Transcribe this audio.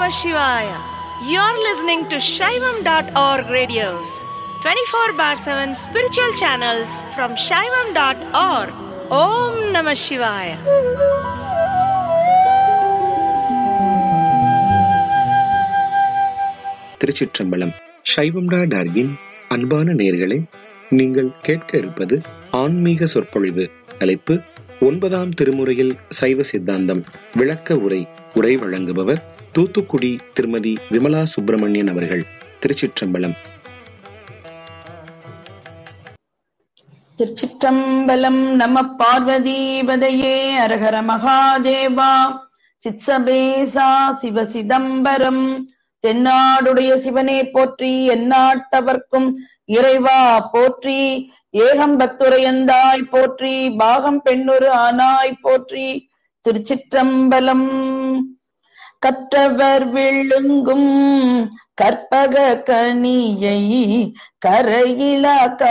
Namah Shivaya. You're listening to Shaivam.org radios, 24 bar 7 spiritual channels from Shaivam.org. Om Namah Shivaya. திருச்சிற்றம்பலம் சைவம்டா டார்கின் அன்பான நேர்களே நீங்கள் கேட்க இருப்பது ஆன்மீக சொற்பொழிவு தலைப்பு ஒன்பதாம் திருமுறையில் சைவ சித்தாந்தம் விளக்க உரை உரை வழங்குபவர் தூத்துக்குடி திருமதி விமலா சுப்பிரமணியன் அவர்கள் திருச்சிற்றம்பலம் திருச்சிற்றம்பலம் நம பார்வதீபதையே அரஹர மகாதேவா சித்சபேசா சிவ சிதம்பரம் தென்னாடுடைய சிவனே போற்றி எந்நாட்டவர்க்கும் இறைவா போற்றி ஏகம் பக்துரையந்தாய் போற்றி பாகம் பெண்ணொரு ஆனாய் போற்றி திருச்சிற்றம்பலம் கற்றவர் விழுங்கும் கற்பக கனியை கரையிலா